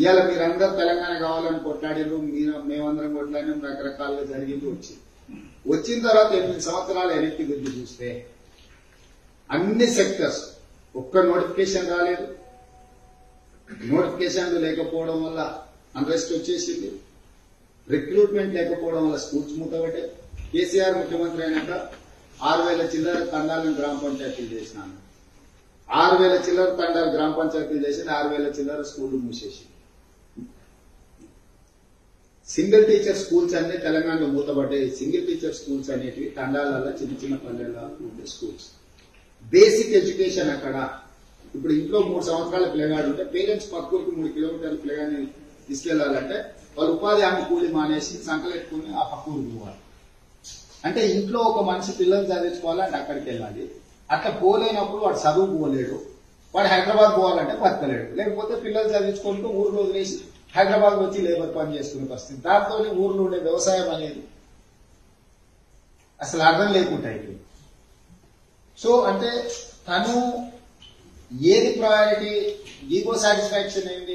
ఇవాళ మీరందరూ తెలంగాణ కావాలని కొట్లాడిరు మీరు మేమందరం కొట్లాడినాం రకరకాలుగా జరిగింది వచ్చింది వచ్చిన తర్వాత ఎనిమిది సంవత్సరాలు వెనక్కి తిరిగి చూస్తే అన్ని సెక్టర్స్ ఒక్క నోటిఫికేషన్ రాలేదు నోటిఫికేషన్లు లేకపోవడం వల్ల అన్రెస్ట్ వచ్చేసింది రిక్రూట్మెంట్ లేకపోవడం వల్ల స్కూల్స్ మూతబట్టే కేసీఆర్ ముఖ్యమంత్రి అయినాక ఆరు వేల చిల్లర తండాలను గ్రామ పంచాయతీలు చేసినాను ఆరు వేల చిల్లర తండాలు గ్రామ పంచాయతీలు చేసి ఆరు వేల చిల్లర స్కూళ్లు మూసేసి సింగిల్ టీచర్ స్కూల్స్ అన్ని తెలంగాణలో మూతపడ్డాయి సింగిల్ టీచర్ స్కూల్స్ అనేటివి తండాలలో చిన్న చిన్న పల్లెల్లో ఉండే స్కూల్స్ బేసిక్ ఎడ్యుకేషన్ అక్కడ ఇప్పుడు ఇంట్లో మూడు సంవత్సరాల పిల్లగాడు ఉంటే పేరెంట్స్ పక్కూరికి మూడు కిలోమీటర్ల పిల్లగాని తీసుకెళ్లాలంటే వాళ్ళు ఉపాధి హామీ కూలి మానేసి సంకలెట్టుకుని ఆ పక్కూరికి పోవాలి అంటే ఇంట్లో ఒక మనిషి పిల్లలు చదివించుకోవాలంటే అక్కడికి వెళ్ళాలి అట్లా పోలేనప్పుడు వాడు చదువు పోలేడు వాడు హైదరాబాద్ పోవాలంటే బతకలేడు లేకపోతే పిల్లలు చదివించుకుంటూ ఊర్లో వదిలేసి హైదరాబాద్ వచ్చి లేబర్ పని చేసుకునే పరిస్థితి దాంతో ఊర్లో ఉండే వ్యవసాయం అనేది అసలు అర్థం లేకుండా అయిపోయింది సో అంటే తను ఏది ప్రయారిటీ ఈగో సాటిస్ఫాక్షన్ ఏంటి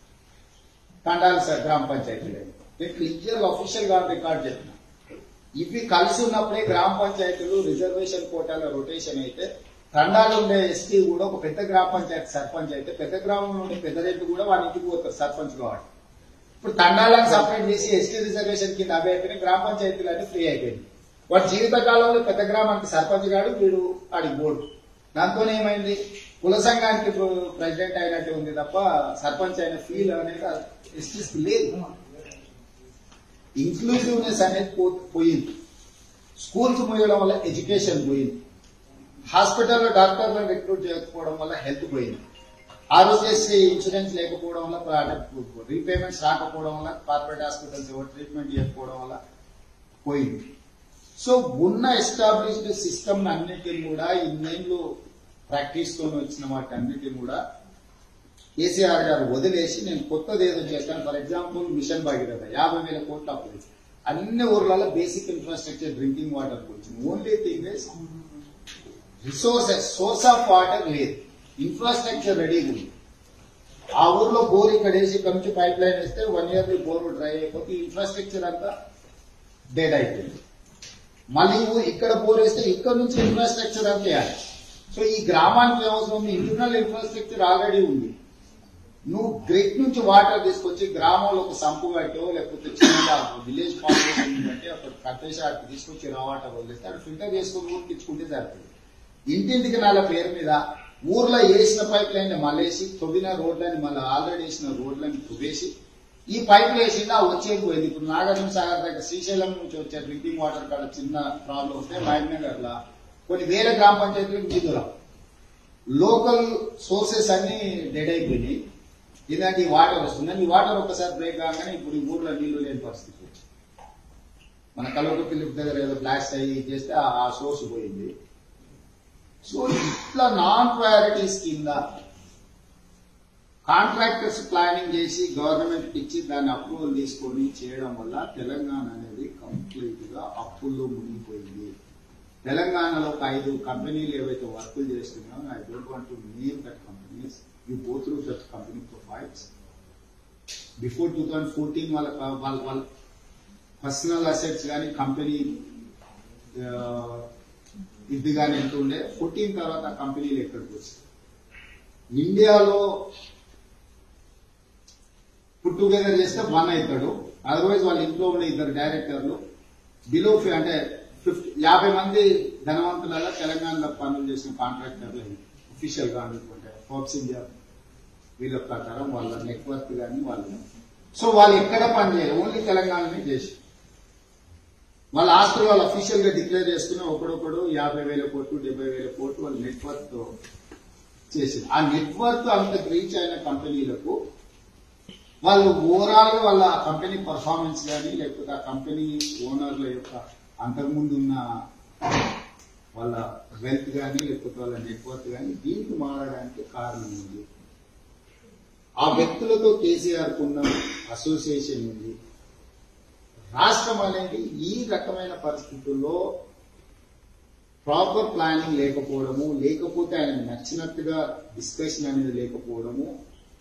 తండాలి సార్ గ్రామ పంచాయతీలు నేను క్లియర్ అఫీషియల్ గా రికార్డ్ చెప్పిన ఇవి కలిసి ఉన్నప్పుడే గ్రామ పంచాయతీలు రిజర్వేషన్ కోటాల రొటేషన్ అయితే తండాలు ఉండే ఎస్టీ కూడా ఒక పెద్ద గ్రామ పంచాయతీ సర్పంచ్ అయితే పెద్ద గ్రామంలో ఉండే పెద్ద రెడ్డి కూడా వాళ్ళ ఇంటికి పోతారు సర్పంచ్ కాబట్టి ఇప్పుడు తండాలను సపరేట్ చేసి ఎస్టీ రిజర్వేషన్ కింద అవి అయిపోయినాయి గ్రామ పంచాయతీలు అన్ని ఫ్రీ అయిపోయింది వాడు జీవిత కాలంలో పెద్ద గ్రామానికి సర్పంచ్ గాడు వీడు ఆడికి బోర్డు దాంతో ఏమైంది కుల సంఘానికి ప్రెసిడెంట్ అయినట్టు ఉంది తప్ప సర్పంచ్ అయిన ఫీల్ అనేది ఎస్టీస్ లేదు ఇంక్లూజివ్నెస్ అనేది పో- పోయింది స్కూల్స్ పోయడం వల్ల ఎడ్యుకేషన్ పోయింది హాస్పిటల్లో డాక్టర్లను రిక్రూట్ చేయకపోవడం వల్ల హెల్త్ పోయింది ఆరోగ్యశ్రీ ఇన్సూరెన్స్ లేకపోవడం వల్ల రీపేమెంట్స్ రాకపోవడం వల్ల కార్పొరేట్ హాస్పిటల్స్ ఎవరు ట్రీట్మెంట్ చేయకపోవడం వల్ల పోయింది సో ఉన్న ఎస్టాబ్లిష్డ్ సిస్టమ్ అన్నిటిని కూడా ఇన్నేళ్ళు ప్రాక్టీస్ తో వచ్చిన వాటి అన్నిటిని కూడా కేసీఆర్ గారు వదిలేసి నేను కొత్తది ఏదో చేస్తాను ఫర్ ఎగ్జాంపుల్ మిషన్ భగీరథ యాభై వేల కోట్ల అప్పు అన్ని ఊర్లలో బేసిక్ ఇన్ఫ్రాస్ట్రక్చర్ డ్రింకింగ్ వాటర్ గురించి only thing is resources source of water లేదు ఇన్ఫ్రాస్ట్రక్చర్ రెడీగా ఉంది ఆ ఊర్లో బోర్ ఇక్కడ వేసి ఇక్కడ నుంచి పైప్ లైన్ వేస్తే వన్ ఇయర్ బోర్ డ్రై అయిపోతే ఇన్ఫ్రాస్ట్రక్చర్ అంతా డెడ్ అయిపోయింది మళ్ళీ ఊ- ఇక్కడ బోర్ వేస్తే ఇక్కడ నుంచి ఇన్ఫ్రాస్ట్రక్చర్ అంతా వేయాలి సో ఈ గ్రామానికి ఏమవసరం ఉంది ఇంటర్నల్ ఇన్ఫ్రాస్ట్రక్చర్ ఆల్రెడీ ఉంది నువ్వు గ్రిడ్ నుంచి వాటర్ తీసుకొచ్చి గ్రామంలో ఒక సంపు కట్టో లేకపోతే చిన్నగా విలేజ్ పాపులేషన్ బట్టి అక్కడ కట్టేసి అక్కడ తీసుకొచ్చి రా వాటర్ వదిలేస్తే అక్కడ ఫిల్టర్ చేసుకుని ఊరికి ఇచ్చుకుంటే సరిపోతుంది ఇంటింటికి నాల పేరు మీద ఊర్లో వేసిన పైప్ లైన్ మళ్ళేసి తొవ్విన రోడ్లని మళ్ళీ ఆల్రెడీ వేసిన రోడ్లని తువ్వేసి ఈ పైప్ వేసిందా వచ్చేది పోయింది ఇప్పుడు నాగార్జున సాగర్ దగ్గర శ్రీశైలం నుంచి వచ్చే డ్రింకింగ్ వాటర్ కాడ చిన్న ప్రాబ్లం వస్తే మహబూబ్నగర్ లా కొన్ని వేల గ్రామ పంచాయతీలకు నిధులు లోకల్ సోర్సెస్ అన్ని డెడ్ అయిపోయినాయి ఇలాంటి వాటర్ వస్తుందని ఈ వాటర్ ఒక్కసారి బ్రేక్ కాగానే ఇప్పుడు ఈ ఊర్లో నీళ్లు లేని పరిస్థితి వచ్చింది మన కలవక పిల్లల దగ్గర ఏదో బ్లాస్ట్ అయ్యి చేస్తే ఆ- ఆ సోర్స్ పోయింది సో ఇట్లా నాన్ ప్రయారిటీస్ కింద కాంట్రాక్టర్స్ ప్లానింగ్ చేసి గవర్నమెంట్ ఇచ్చి దాన్ని అప్రూవల్ తీసుకొని చేయడం వల్ల తెలంగాణ అనేది కంప్లీట్ గా అప్పుల్లో మునిగిపోయింది తెలంగాణలో ఒక ఐదు కంపెనీలు ఏవైతే వర్కులు చేస్తున్నాయో I don't want to name that companies you go through that company profiles before two thousand fourteen వాళ్ళ వాళ్ళ వాళ్ళ పర్సనల్ అసెట్స్ కానీ కంపెనీ ఇది కానీ ఎంత ఉండే ఫోర్టీన్ తర్వాత ఆ కంపెనీలు ఎక్కడికి వచ్చాయి ఇండియాలో పుట్ టుగెదర్ చేస్తే వన్ అవుతాడు అదర్వైజ్ వాళ్ళ ఇంట్లో ఉండే ఇద్దరు డైరెక్టర్లు బిలో అంటే ఫిఫ్టీ యాభై మంది ధనవంతులలో తెలంగాణలో పనులు చేసిన కాంట్రాక్టర్లు అఫీషియల్ గా అనుకుంటే ఫోర్బ్స్ ఇండియా వీళ్ళ ప్రకారం వాళ్ళ నెట్వర్క్ కానీ వాళ్ళు సో వాళ్ళు ఎక్కడ పని చేయరు ఓన్లీ తెలంగాణనే చేసి వాళ్ళ ఆస్తులు వాళ్ళు అఫీషియల్ గా డిక్లేర్ చేసుకున్న ఒకడొకడు యాభై వేల కోట్లు డెబ్బై వేల కోట్లు వాళ్ళ నెట్వర్క్ తో చేసింది ఆ నెట్వర్క్ అంత రీచ్ అయిన కంపెనీలకు వాళ్ళు ఓవరాల్ గా వాళ్ళ కంపెనీ పర్ఫార్మెన్స్ కానీ లేకపోతే ఆ కంపెనీ ఓనర్ల యొక్క అంతకుముందు ఉన్న వాళ్ళ వెల్త్ కానీ లేకపోతే వాళ్ళ నెట్వర్క్ కానీ దీనికి మారడానికి కారణం ఉంది ఆ వ్యక్తులతో కేసీఆర్ కున్న అసోసియేషన్ ఉంది రాష్ట్రం అనేది ఈ రకమైన పరిస్థితుల్లో ప్రాపర్ ప్లానింగ్ లేకపోవడము లేకపోతే ఆయన నచ్చినట్టుగా డిస్కషన్ అనేది లేకపోవడము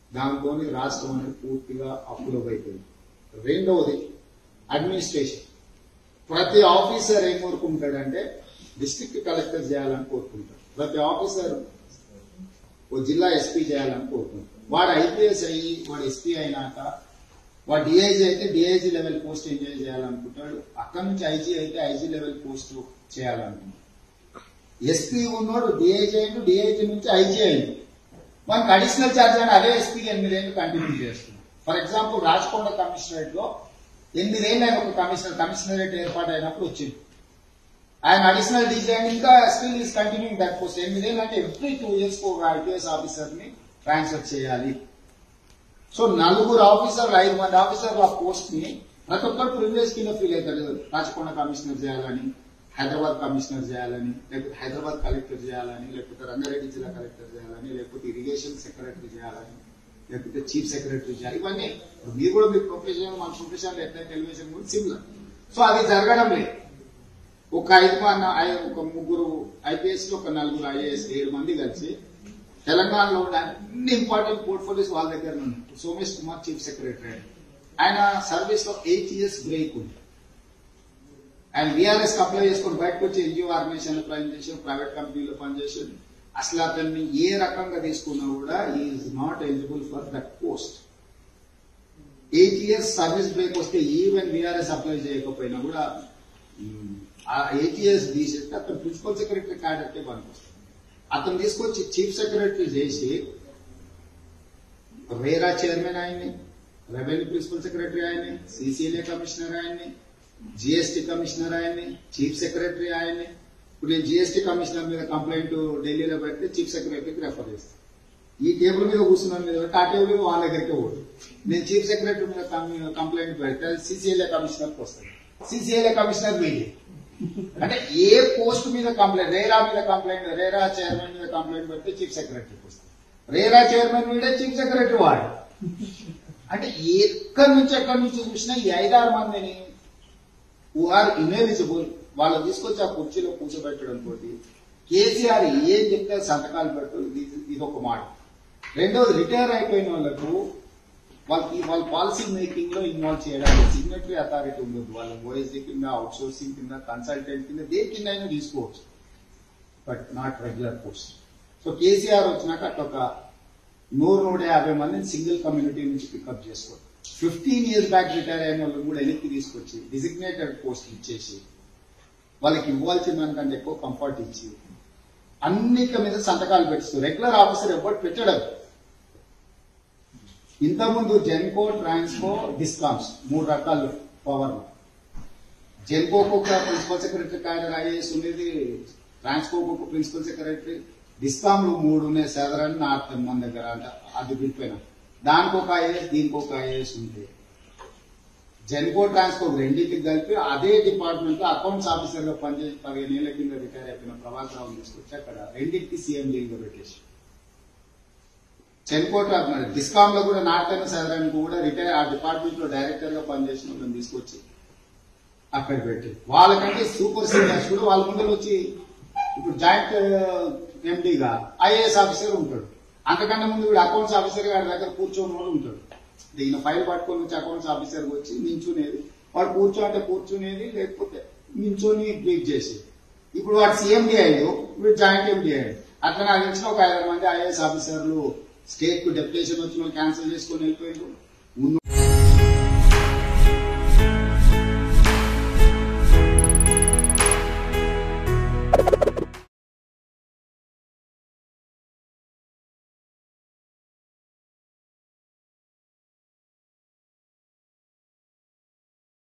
దాంతో రాష్ట్రం అనేది పూర్తిగా అప్పులో అయిపోయింది రెండవది అడ్మినిస్ట్రేషన్ ప్రతి ఆఫీసర్ ఏం కోరుకుంటాడంటే డిస్ట్రిక్ట్ కలెక్టర్ చేయాలని కోరుకుంటాడు ప్రతి ఆఫీసర్ ఓ జిల్లా ఎస్పీ చేయాలని కోరుకుంటాడు వాడు ఐపీఎస్ అయ్యి వాడు ఎస్పీ అయినాక వాడు డిఐజీ అయితే డిఐజీ లెవెల్ పోస్ట్ ఎంజాయ్ చేయాలనుకుంటాడు అక్కడి నుంచి ఐజీ అయితే ఐజీ లెవెల్ పోస్ట్ చేయాలనుకుంటాడు ఎస్పీ ఉన్నోడు డిఐజీ అయిండు డిఐజీ నుంచి ఐజీ అయిండు మనకి అడిషనల్ ఛార్జ్ అని అదే ఎస్పీకి ఎనిమిదేళ్ళు కంటిన్యూ చేస్తున్నాం ఫర్ ఎగ్జాంపుల్ రాచకొండ కమిషనరేట్ లో ఎనిమిదేళ్ళు ఆయన ఒక కమిషనర్ కమిషనరేట్ ఏర్పాటు అయినప్పుడు వచ్చింది ఆయన అడిషనల్ డీజీ అండ్ ఇంకా still is continuing that post ఎనిమిదేళ్ళు అంటే ఎవ్రీ టూ ఇయర్స్ ఒక ఐపీఎస్ ఆఫీసర్ ని ట్రాన్స్ఫర్ చేయాలి సో నలుగురు ఆఫీసర్లు ఐదు మంది ఆఫీసర్లు ఆ పోస్ట్ ని ప్రతి ఒక్కరు ప్రివిలేజ్ కింద ఫీల్ అవుతాడు రాచకొండ కమిషనర్ చేయాలని హైదరాబాద్ కమిషనర్ చేయాలని లేకపోతే హైదరాబాద్ కలెక్టర్ చేయాలని లేకపోతే రంగారెడ్డి జిల్లా కలెక్టర్ చేయాలని లేకపోతే ఇరిగేషన్ సెక్రటరీ చేయాలని లేకపోతే చీఫ్ సెక్రటరీ చేయాలి ఇవన్నీ ఇప్పుడు మీరు కూడా మీ ప్రొఫెషన్ మన ప్రొఫెషన్ ఎట్లయితే టెలివిజన్ కూడా సిమిలర్ సో అది జరగడం లేదు ఒక ఐదు మంది ఐ- ఒక ముగ్గురు ఐపీఎస్ లో ఒక నలుగురు ఐఏఎస్ ఏడు మంది కలిసి తెలంగాణలో ఉన్న అన్ని ఇంపార్టెంట్ పోర్ట్ఫోలియోస్ వాళ్ళ దగ్గర ఉన్నాయి సోమేష్ కుమార్ చీఫ్ సెక్రటరీ ఆయన సర్వీస్ లో ఎయిట్ ఇయర్స్ బ్రేక్ ఉంది ఆయన బీఆర్ఎస్ అప్లై చేసుకుని బయటకు వచ్చి ఎన్జిఓ ఆర్గనైజేషన్ పనిచేసాడు ప్రైవేట్ కంపెనీలో పనిచేసాడు అసలు అతన్ని ఏ రకంగా తీసుకున్నా కూడా is not eligible for that post eight years service break వస్తే ఈవెన్ బీఆర్ఎస్ అప్లై చేయకపోయినా కూడా మ్, ఆ ఎయిట్ ఇయర్స్ తీసేస్తే అతను ప్రిన్సిపల్ సెక్రటరీ క్యాడర్కే పనికొస్తుంది అతను తీసుకొచ్చి చీఫ్ సెక్రటరీ చేసి రేరా చైర్మన్ ఆయన్ని రెవెన్యూ ప్రిన్సిపల్ సెక్రటరీ ఆయన్ని సిసిఎల్ఏ కమిషనర్ ఆయన్ని జిఎస్టీ కమిషనర్ ఆయన్ని చీఫ్ సెక్రటరీ ఆయన్ని ఇప్పుడు నేను జిఎస్టీ కమిషనర్ మీద కంప్లైంట్ ఢిల్లీలో పెడితే చీఫ్ సెక్రటరీకి రెఫర్ చేస్తాను ఈ టేబుల్ మీద కూర్చున్నాను మీద పెడితే ఆ టేబుల్ మీద వాళ్ళ దగ్గరికి పోదు నేను చీఫ్ సెక్రటరీ మీద కం- కంప్లైంట్ పెడితే సిసిఎల్ఏ కమిషనర్కి వస్తుంది సిసిఎల్ఏ కమిషనర్ మీడియా అంటే ఏ పోస్ట్ మీద కంప్లైంట్ రేరా మీద కంప్లైంట్ రేరా చైర్మన్ మీద కంప్లైంట్ పెడితే చీఫ్ సెక్రటరీకి వస్తుంది రేరా చైర్మన్ మీదే చీఫ్ సెక్రటరీ వాడు అంటే ఎక్కడి నుంచి ఎక్కడి నుంచి చూసినా ఈ ఐదారు మందిని హూ ఆర్ ఇన్ఎలిజిబుల్ వాళ్ళు తీసుకొచ్చి ఆ కుర్చీలో కూర్చోబెట్టడం తోటి కేసీఆర్ ఏం చెప్తే సంతకాలు పెడతారు ఇది ఇది ఒక మాట రెండోది రిటైర్ అయిపోయిన వాళ్ళకు వాళ్ళకి వాళ్ళ పాలసీ మేకింగ్ లో ఇన్వాల్వ్ చేయడానికి సిగ్నటరీ అథారిటీ ఉండదు వాళ్ళ ఓఎస్డీ కింద అవుట్ సోర్సింగ్ కింద కన్సల్టెంట్ కింద దేని కింద అయినా తీసుకోవచ్చు but not regular post so KCR వచ్చినాక అట్లా ఒక నూరు నూట యాభై మందిని సింగిల్ కమ్యూనిటీ నుంచి పికప్ చేసుకోవాలి ఫిఫ్టీన్ ఇయర్స్ బ్యాక్ రిటైర్ అయిన వాళ్ళు కూడా వెనక్కి తీసుకొచ్చి డిజిగ్నేటెడ్ పోస్ట్ ఇచ్చేసి వాళ్ళకి ఇవ్వాల్సిన దానికంటే ఎక్కువ కంఫర్ట్ ఇచ్చి అన్నిటి మీద సంతకాలు పెడుతూ రెగ్యులర్ ఆఫీసర్ ఎవ్వరు పెట్టడం ఇంతకుముందు జెన్కో ట్రాన్స్కో డిస్కామ్స్ మూడు రకాలు పవర్ జెన్కోకు ఒక ప్రిన్సిపల్ సెక్రటరీ కార్యర్ ఐఏఎస్ ఉండేది ట్రాన్స్కోకు ఒక ప్రిన్సిపల్ సెక్రటరీ డిస్కామ్లు మూడు ఉన్నాయి సెదరన్ నార్త్ మన దగ్గర అంటే అది విడిపోయినా దానికి ఒక ఐఏఎస్ దీనికి ఒక ఐఏఎస్ ఉంది జెన్కో ట్రాన్స్కో రెండింటికి కలిపి అదే డిపార్ట్మెంట్ లో అకౌంట్స్ ఆఫీసర్ గా పనిచేసి పదిహేను ఏళ్ల కింద రిటైర్ అయిపోయిన ప్రభాస్ రావు తీసుకొచ్చి అక్కడ రెండింటికి సీఎం లీగ్ పెట్టేసి చెన్కోట డిస్కామ్ లో కూడా నాటకం సదరానికి కూడా రిటైర్ ఆ డిపార్ట్మెంట్ లో డైరెక్టర్ గా పనిచేసిన వాళ్ళని తీసుకొచ్చి అక్కడ పెట్టి వాళ్ళకంటే సూపర్ సీనియర్స్ కూడా వాళ్ళ ముందర వచ్చి ఇప్పుడు జాయింట్ ఎండీగా ఐఏఎస్ ఆఫీసర్ ఉంటాడు అంతకన్నా ముందు వీడు అకౌంట్స్ ఆఫీసర్ గారి దగ్గర కూర్చొని వాడు ఉంటాడు ఈయన ఫైల్ పట్టుకొని వచ్చి అకౌంట్స్ ఆఫీసర్ వచ్చి నించునేది వాడు కూర్చో అంటే కూర్చునేది లేకపోతే నించొని బ్రీఫ్ చేసేది ఇప్పుడు వాడు సీఎండీ అయ్యాడు వీడు జాయింట్ ఎండీ అయ్యాడు అట్లా నాకు తెలిసిన ఒక ఐదు మంది ఐఏఎస్ ఆఫీసర్లు స్టేట్ కు డెప్యుటేషన్ వచ్చిన క్యాన్సిల్ చేసుకొని వెళ్ళిపోయారు ముందు